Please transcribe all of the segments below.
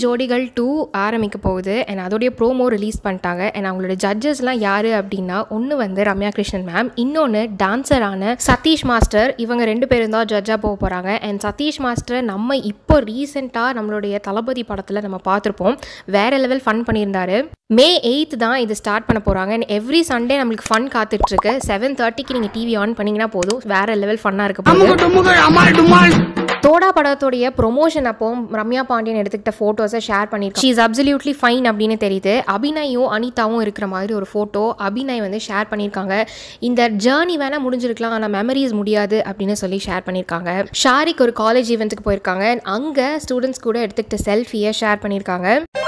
ஜோடிகள் டூ ஆரம்பிக்க போகுது அண்ட் அதோடைய ப்ரோமோ ரிலீஸ் பண்ணிட்டாங்க அண்ட் அவங்களோட ஜட்ஜஸ்லாம் யார் அப்படின்னா ஒன்று வந்து ரம்யா கிருஷ்ணன் மேம் இன்னொன்று டான்சரான சதீஷ் மாஸ்டர் இவங்க ரெண்டு பேரும் தான் ஜட்ஜாக போக போகிறாங்க அண்ட் சதீஷ் மாஸ்டர் நம்ம இப்போ ரீசெண்டாக நம்மளுடைய தளபதி படத்தில் நம்ம பார்த்துருப்போம் வேற லெவல் ஃபன் பண்ணியிருந்தாரு மே எயித் தான் இது ஸ்டார்ட் பண்ண போகிறாங்க அண்ட் எவ்ரி சண்டே நம்மளுக்கு ஃபன் காத்துட்ருக்கு செவன் தேர்ட்டிக்கு நீங்கள் டிவி ஆன் பண்ணிங்கன்னா போதும் வேற லெவல் ஃபன்னாக இருக்க போகுது தோடா படத்துடைய ப்ரொமோஷன் அப்போ ரம்யா பாண்டியன் எடுத்துக்கிட்ட ஃபோட்டோஸை ஷேர் பண்ணியிருக்காங்க ஷீ இஸ் அப்சல்யூட்லி ஃபைன் அப்படின்னு தெரியுது அபிநயும் அனிதாவும் இருக்கிற மாதிரி ஒரு ஃபோட்டோ அபிநய் வந்து ஷேர் பண்ணியிருக்காங்க இந்த ஜேர்னி வேணால் முடிஞ்சிருக்கலாம் ஆனால் மெமரிஸ் முடியாது அப்படின்னு சொல்லி ஷேர் பண்ணியிருக்காங்க ஷாரிக் ஒரு காலேஜ் ஈவெண்ட்டுக்கு போயிருக்காங்க அங்கே ஸ்டூடெண்ட்ஸ் கூட எடுத்துக்கிட்ட செல்ஃபியை ஷேர் பண்ணியிருக்காங்க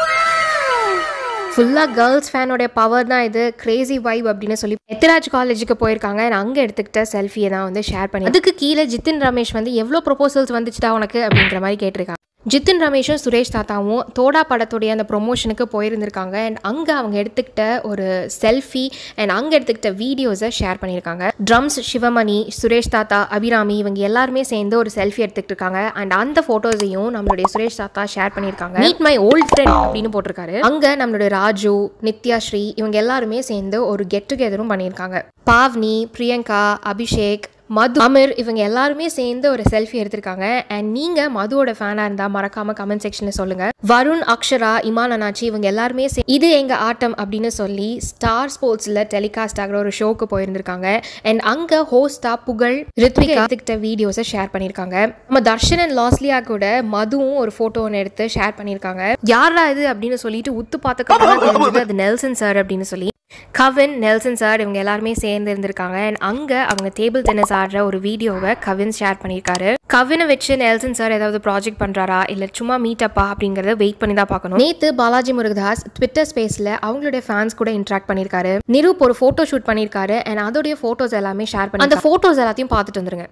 ஃபுல்லாக கேர்ள்ஸ் ஃபேனோடைய பவர் தான் இது கிரேசி வைப் அப்படின்னு சொல்லி எத்திராஜ் காலேஜுக்கு போயிருக்காங்க நான் அங்கே எடுத்துக்கிட்ட செல்ஃபியை தான் வந்து ஷேர் பண்ணி அதுக்கு கீழே ஜித்தின் ரமேஷ் வந்து எவ்வளோ ப்ரொபோசல்ஸ் வந்துச்சுடா உனக்கு அப்படிங்கிற மாதிரி கேட்டிருக்காங்க ஜித்தின் ரமேஷும் சுரேஷ் தாத்தாவும் தோடா படத்துடைய அந்த ப்ரொமோஷனுக்கு போயிருந்திருக்காங்க அண்ட் அங்கே அவங்க எடுத்துக்கிட்ட ஒரு செல்ஃபி அண்ட் அங்கே எடுத்துக்கிட்ட வீடியோஸை ஷேர் பண்ணியிருக்காங்க ட்ரம்ஸ் சிவமணி சுரேஷ் தாத்தா அபிராமி இவங்க எல்லாருமே சேர்ந்து ஒரு செல்ஃபி எடுத்துக்கிட்டு இருக்காங்க அண்ட் அந்த ஃபோட்டோஸையும் நம்மளுடைய சுரேஷ் தாத்தா ஷேர் பண்ணியிருக்காங்க மீட் மை ஓல்ட் ஃப்ரெண்ட் அப்படின்னு போட்டிருக்காரு அங்கே நம்மளுடைய ராஜு நித்யாஸ்ரீ இவங்க எல்லாருமே சேர்ந்து ஒரு கெட் டுகெதரும் பண்ணியிருக்காங்க பாவ்னி பிரியங்கா அபிஷேக் மது அமர் இவங்க எல்லாருமே சேர்ந்து ஒரு செல்ஃபி எடுத்திருக்காங்க அண்ட் நீங்க மதுவோட ஃபேனா இருந்தா மறக்காம கமெண்ட் செக்ஷன்ல சொல்லுங்க வருண் அக்ஷரா இமான் அனாச்சி இவங்க எல்லாருமே சே- இது எங்க ஆட்டம் அப்படின்னு சொல்லி ஸ்டார் ஸ்போர்ட்ஸ்ல டெலிகாஸ்ட் ஆகிற ஒரு ஷோக்கு போயிருந்திருக்காங்க அண்ட் அங்க ஹோஸ்டா புகழ் ரித்விகா எடுத்துக்கிட்ட வீடியோஸை ஷேர் பண்ணியிருக்காங்க நம்ம தர்ஷன் அண்ட் லாஸ்லியா கூட மதுவும் ஒரு போட்டோ ஒன்று எடுத்து ஷேர் பண்ணியிருக்காங்க யாரா இது அப்படின்னு சொல்லிட்டு உத்து பார்த்துக்க தெரிஞ்சது அது நெல்சன் சார் அப்படின்னு சொல்லி கவின் நெல்சன் சார் இவங்க எல்லாருமே சேர்ந்து இருந்திருக்காங்க அண்ட் அங்கே அவங்க டேபிள் டென்னிஸ் ஆடுற ஒரு வீடியோவை கவின் ஷேர் பண்ணியிருக்காரு கவினை வச்சு நெல்சன் சார் ஏதாவது ப்ராஜெக்ட் பண்ணுறாரா இல்லை சும்மா மீட் அப்பா அப்படிங்கிறத வெயிட் பண்ணி தான் பார்க்கணும் நேற்று பாலாஜி முருகதாஸ் ட்விட்டர் ஸ்பேஸில் அவங்களுடைய ஃபேன்ஸ் கூட இன்ட்ராக்ட் பண்ணியிருக்காரு நிரூப் ஒரு ஃபோட்டோ ஷூட் பண்ணியிருக்காரு அண்ட் அதோடைய ஃபோட்டோஸ் எல்லாமே ஷேர் பண்ணி அந்த ஃபோட்டோஸ் எல்லாத்தையும் பார்த்துட்டு வந்துருங்க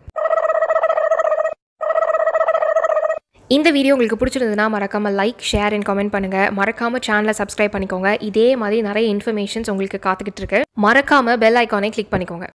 இந்த வீடியோ உங்களுக்கு பிடிச்சிருந்ததுன்னா மறக்காம லைக் ஷேர் அண்ட் கமெண்ட் பண்ணுங்க மறக்காம சேனலை சப்ஸ்கிரைப் பண்ணிக்கோங்க இதே மாதிரி நிறைய இன்ஃபர்மேஷன்ஸ் உங்களுக்கு காத்துக்கிட்டு இருக்கு மறக்காம பெல் ஐக்கானை கிளிக் பண்ணிக்கோங்க